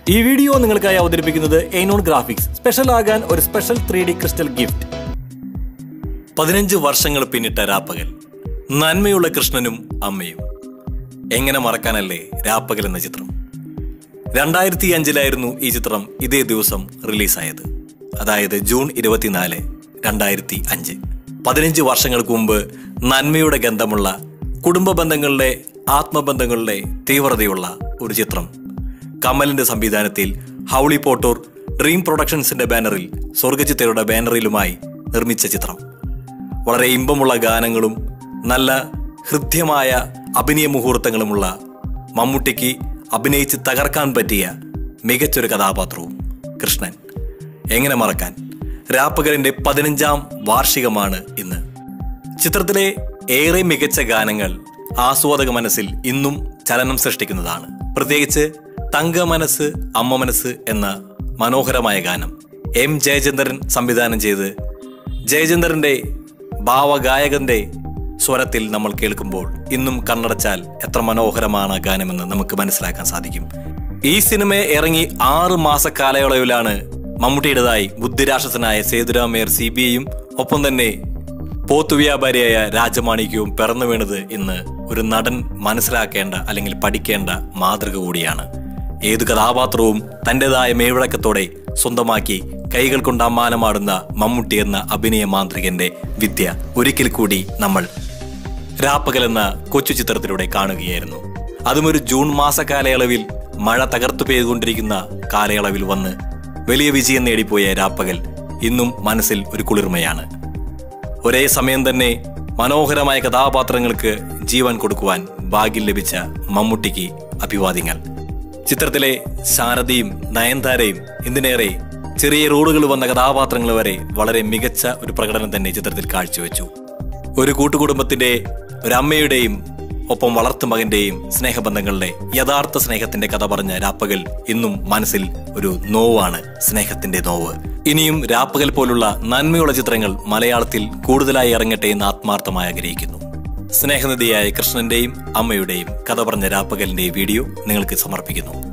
ഈ വീഡിയോ നിങ്ങൾക്കായി അവതരിപ്പിക്കുന്നത് എയ്നോൺ ഗ്രാഫിക്സ് സ്പെഷ്യൽ ആകാൻ ഒരു special three D crystal gift പതിനഞ്ച് വർഷങ്ങൾ പിന്നിട്ട രാപ്പകൽ നന്മയുള്ള കൃഷ്ണനും അമ്മയും എങ്ങനെ മറക്കാനല്ലേ രാപ്പകൽ എന്ന ചിത്രം രണ്ടായിരത്തി അഞ്ചിലായിരുന്നു ഈ ചിത്രം ഇതേ ദിവസം റിലീസായത് അതായത് ജൂൺ ഇരുപത്തിനാല് രണ്ടായിരത്തി അഞ്ച് പതിനഞ്ച് വർഷങ്ങൾക്ക് മുമ്പ് നന്മയുടെ ഗന്ധമുള്ള കുടുംബ ബന്ധങ്ങളുടെ ആത്മബന്ധങ്ങളുടെ തീവ്രതയുള്ള ഒരു ചിത്രം കമലിന്റെ സംവിധാനത്തിൽ ഹൗളി പോട്ടൂർ ഡ്രീം പ്രൊഡക്ഷൻസിന്റെ ബാനറിൽ സ്വർഗചിത്തയുടെ ബാനറിലുമായി നിർമ്മിച്ച ചിത്രം വളരെ ഇമ്പമുള്ള ഗാനങ്ങളും നല്ല ഹൃദ്യമായ അഭിനയ മുഹൂർത്തങ്ങളുമുള്ള മമ്മൂട്ടിക്ക് അഭിനയിച്ച് തകർക്കാൻ പറ്റിയ മികച്ചൊരു കഥാപാത്രവും കൃഷ്ണൻ എങ്ങനെ മറക്കാൻ രാപ്പകലിന്റെ പതിനഞ്ചാം വാർഷികമാണ് ഇന്ന് ചിത്രത്തിലെ ഏറെ മികച്ച ഗാനങ്ങൾ ആസ്വാദക മനസ്സിൽ ഇന്നും ചലനം സൃഷ്ടിക്കുന്നതാണ് പ്രത്യേകിച്ച് തങ്ക മനസ്സ് അമ്മ മനസ്സ് എന്ന മനോഹരമായ ഗാനം എം ജയചന്ദ്രൻ സംവിധാനം ചെയ്ത് ജയചന്ദ്രന്റെ ഭാവഗായകന്റെ സ്വരത്തിൽ നമ്മൾ കേൾക്കുമ്പോൾ ഇന്നും കണ്ണടച്ചാൽ എത്ര മനോഹരമാണ് ആ ഗാനമെന്ന് നമുക്ക് മനസ്സിലാക്കാൻ സാധിക്കും ഈ സിനിമ ഇറങ്ങി ആറ് മാസ കാലയളവിലാണ് മമ്മൂട്ടിയുടേതായി ബുദ്ധിരാക്ഷസനായ സേതുരാമയ്യർ സി ബി ഐയും ഒപ്പം തന്നെ പോത്തുവ്യാപാരിയായ രാജമാണിക്യവും പിറന്നു വീണത് ഇന്ന് ഒരു നടൻ മനസ്സിലാക്കേണ്ട അല്ലെങ്കിൽ പഠിക്കേണ്ട മാതൃക കൂടിയാണ് ഏതു കഥാപാത്രവും തന്റേതായ മേവിളക്കത്തോടെ സ്വന്തമാക്കി കൈകൾ കൊണ്ട് അമ്മാനമാടുന്ന മമ്മൂട്ടി എന്ന അഭിനയ മാന്ത്രികന്റെ വിദ്യ ഒരിക്കൽ കൂടി നമ്മൾ രാപ്പകൽ എന്ന കൊച്ചു ചിത്രത്തിലൂടെ കാണുകയായിരുന്നു അതും ഒരു ജൂൺ മാസ കാലയളവിൽ മഴ തകർത്തു പെയ്തുകൊണ്ടിരിക്കുന്ന കാലയളവിൽ വന്ന് വലിയ വിജയം നേടിപ്പോയ രാപ്പകൽ ഇന്നും മനസ്സിൽ ഒരു കുളിർമയാണ് ഒരേ സമയം തന്നെ മനോഹരമായ കഥാപാത്രങ്ങൾക്ക് ജീവൻ കൊടുക്കുവാൻ ഭാഗ്യം ലഭിച്ച മമ്മൂട്ടിക്ക് അഭിവാദ്യങ്ങൾ ചിത്രത്തിലെ ശാരദയും നയൻതാരയും എന്തിനേറെ ചെറിയ റോഡുകൾ വന്ന കഥാപാത്രങ്ങൾ വരെ വളരെ മികച്ച ഒരു പ്രകടനം തന്നെ ചിത്രത്തിൽ കാഴ്ചവെച്ചു ഒരു കൂട്ടുകുടുംബത്തിന്റെ ഒരു അമ്മയുടെയും ഒപ്പം വളർത്തു മകന്റെയും സ്നേഹബന്ധങ്ങളുടെ യഥാർത്ഥ സ്നേഹത്തിന്റെ കഥ പറഞ്ഞ രാപ്പകൽ ഇന്നും മനസ്സിൽ ഒരു നോവാണ് സ്നേഹത്തിന്റെ നോവ് ഇനിയും രാപ്പകൽ പോലുള്ള നന്മയുള്ള ചിത്രങ്ങൾ മലയാളത്തിൽ കൂടുതലായി ഇറങ്ങട്ടെ എന്ന് ആത്മാർത്ഥമായി ആഗ്രഹിക്കുന്നു സ്നേഹനിധിയായ കൃഷ്ണന്റെയും അമ്മയുടെയും കഥ പറഞ്ഞ രാപ്പകലിന്റെ വീഡിയോ നിങ്ങൾക്ക് സമർപ്പിക്കുന്നു